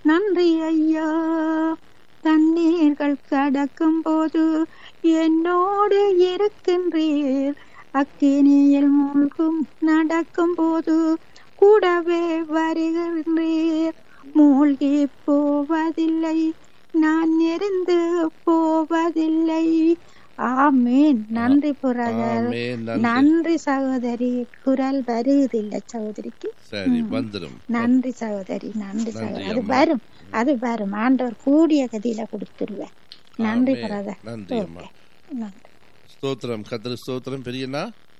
நன்றி ஐயா தண்ணீர்கள் கடக்கும் போது என்னோடு இருக்கின்றீர் அக்கினியில் மூழ்கும் நடக்கும் போது கூடவே வருகின்றீர் மூழ்கி போவதில்லை நான் எரிந்து போவதில்லை ஆமேன் நன்றி புரகர் ஆமென். நன்றி நன்றி சகோதரி குரல் வருவதில்லை சகோதரிக்கு சரி வந்துடும் நன்றி சகோதரி நன்றி நன்றி சகோதரி அது அம்மா. வரும் அது வரும் ஆண்டவர் கூடிய கதியில கொடுத்துருவேன் நன்றி ஆமென். பிரதர் நன்றி அம்மா ஓகே நன்றி ஸ்தோத்திரம் கத்திர ஸ்தோத்திரம் பெரியண்ணா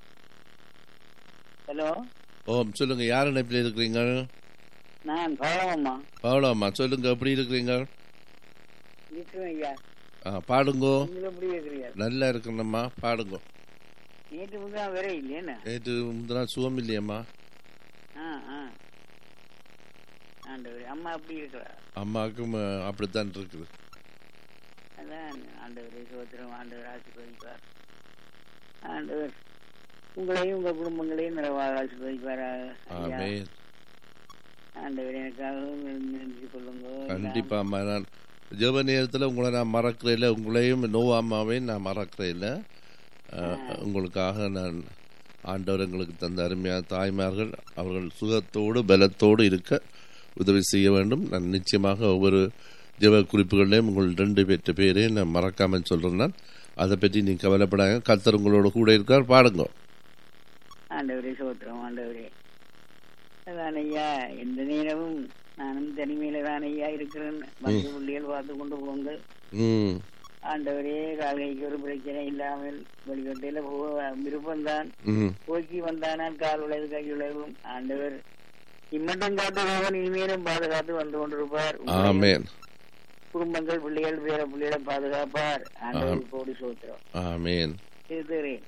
ஹலோ ஓம் சொல்லுங்க யார் இணைப்பில் இருக்கிறீங்க நான் பழமம்மா பவுலாம்மா சொல்லுங்க எப்படி இருக்கிறீங்க இருக்கிறேன் ஐயா ஆ, பாடுங்கோ நீங்கள் எப்படி இருக்கிறீங்க நல்லா இருக்கணும்மா பாடுங்கோ நேற்று முந்தைய நான் வேற இல்லையேண்ணா நேற்று முந்தினா சுகம் இல்லையம்மா ஆ ஆ ஆண்டவர் அம்மா எப்படி இருக்கிறா அம்மாவுக்கும் அஹ், அப்படித்தான் இருக்குது அதான் ஆண்டவர் சோத்திரம் ஆண்டவர் ஆசீர்வதிப்பார் ஆண்டவர் உங்களையும் உங்க குடும்பங்களையும் நிறைவாக ஆசீர்வதிப்பாராக ஐயா. ஆமென் ஆண்டவர் எனக்காகவும் நினைச்சு கொள்ளுங்க கண்டிப்பா அம்மா நான் ஜெப நேரத்தில் உங்களை நான் மறக்கிறேன் உங்களையும் நோவா அம்மாவையும் நான் மறக்கிறேன் உங்களுக்காக நான் ஆண்டவர் எங்களுக்கு தந்த அருமையான தாய்மார்கள் அவர்கள் சுகத்தோடு பலத்தோடு இருக்க உதவி செய்ய வேண்டும் நான் நிச்சயமாக ஒவ்வொரு ஜெப குறிப்புகளையும் உங்கள் ரெண்டு பேர்த்த பேரையும் நான் மறக்காமல் சொல்கிறேன் நான் அதை பற்றி நீ கவலைப்படாங்க கர்த்தர் உங்களோட கூட இருக்கார் பாடுங்க ஆண்டவரே சோத்திரம் ஆண்டவரே அதான் ஐயா எந்த நேரமும் நானும் தனிமையில தான் ஐயா இருக்கிறேன் வந்து பிள்ளைகள் பார்த்து கொண்டு போங்க ம் ஆண்டவரே கால்கைக்கு ஒரு பிரச்சனை இல்லாமல் வெளிக்கட்டையில போக விருப்பம்தான் ம் போக்கி வந்தானால் கால் உழைவு கை உழைவும் ஆண்டவர் இம்மட்டம் காட்டுபவன் இனிமேலும் பாதுகாத்து வந்து கொண்டிருப்பார் உங்களையும் ஆமேன் குடும்பங்கள் பிள்ளைகள் பேர பிள்ளைகளை பாதுகாப்பார் ஆண்டவர் கோடி சோத்திரம் ஆமேன் எதிரேன்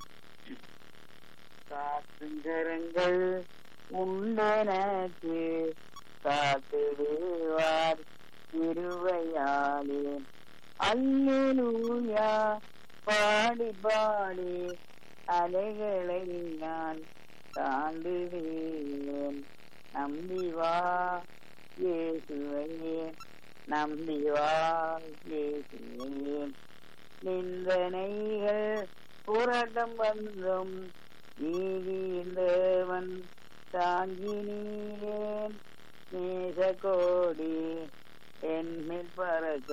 காத்துங்கரங்கள் உண்டனக்கு காத்திடுவார் திருவையாலே அல்லேலூயா பாடி பாடி அலைகளை நான் தாண்டுவேன் நம்பி வா இயேசுவையே நம்பி வா இயேசுவையே நிந்தனைகள் புரட்டம் வந்தும் நீதியின் தேவன் தாங்கினீரேன் நேச கோடி என்மேல் பறக்க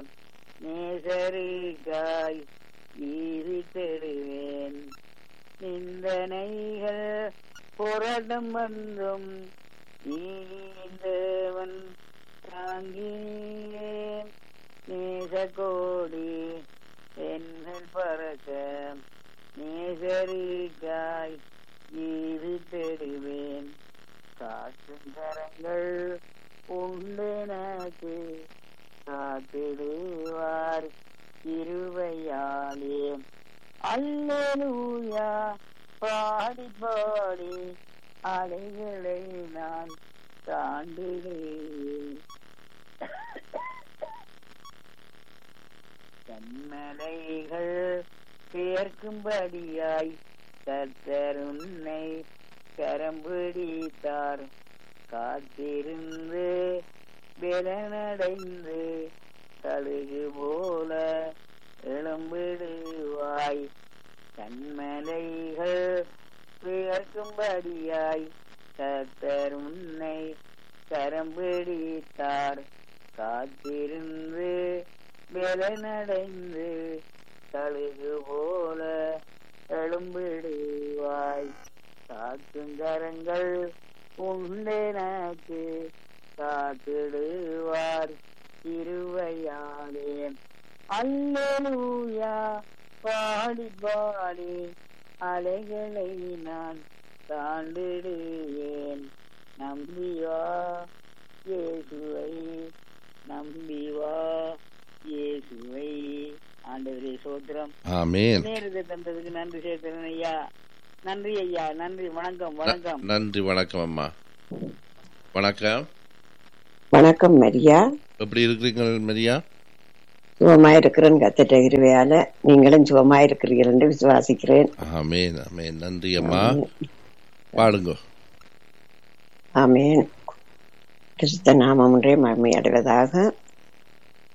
நேசருக்காய் நீதி தெடுவேன் நிந்தனைகள் புரட்டம் வந்தும் நீதியின் தேவன் தாங்கினீரேன் நேச கோடி என்னல் பறக்க நேசரிக்காய் ஜீவித்திடுவேன் காற்றும் கரங்கள் உண்டெனக்கு காத்திடுவார் இருவையாலே அல்லேலூயா பாடி பாடி அலைகளை நான் தாண்டுகிறேன் கண்மலைகள் சேர்க்கும்படியாய் கர்த்தர் உன்னை கரம் பிடித்தார் காத்திருந்து பலனடைந்து கழுகு போல எழும்பிடுவாய் கண்மலைகள் சேர்க்கும்படியாய் கர்த்தர் உன்னை கரம் பிடித்தார் காத்திருந்து பலனடைந்து கழுகு போல எழும்பிடுவாய் காக்கும் கரங்கள் உண்டெனக்கு காத்திடுவார் திருவையாலே அல்லேலூயா பாடி பாடி அலைகளை நான் தாண்டிடுவேன் நம்பி வா இயேசுவை நம்பி வா இயேசுவை ஆண்டவரே சோத்திரம் ஆமேன் நேரத்தை தந்ததுக்கு நன்றி சேர்க்கிறேன் ஐயா நன்றி ஐயா நன்றி வணக்கம் வணக்கம் நன்றி வணக்கம் அம்மா வணக்கம் வணக்கம் மரியா எப்படி இருக்கிறீங்க மரியா சுகமா இருக்கிறேன் கத்திட்ட இருவையால நீங்களும் சுகமா இருக்கிறீர்கள் என்று விசுவாசிக்கிறேன் ஆமேன் ஆமேன் நன்றி அம்மா பாடுங்க ஆமேன் கிறிஸ்த நாமம் ஒன்றே மகிமை அடைவதாக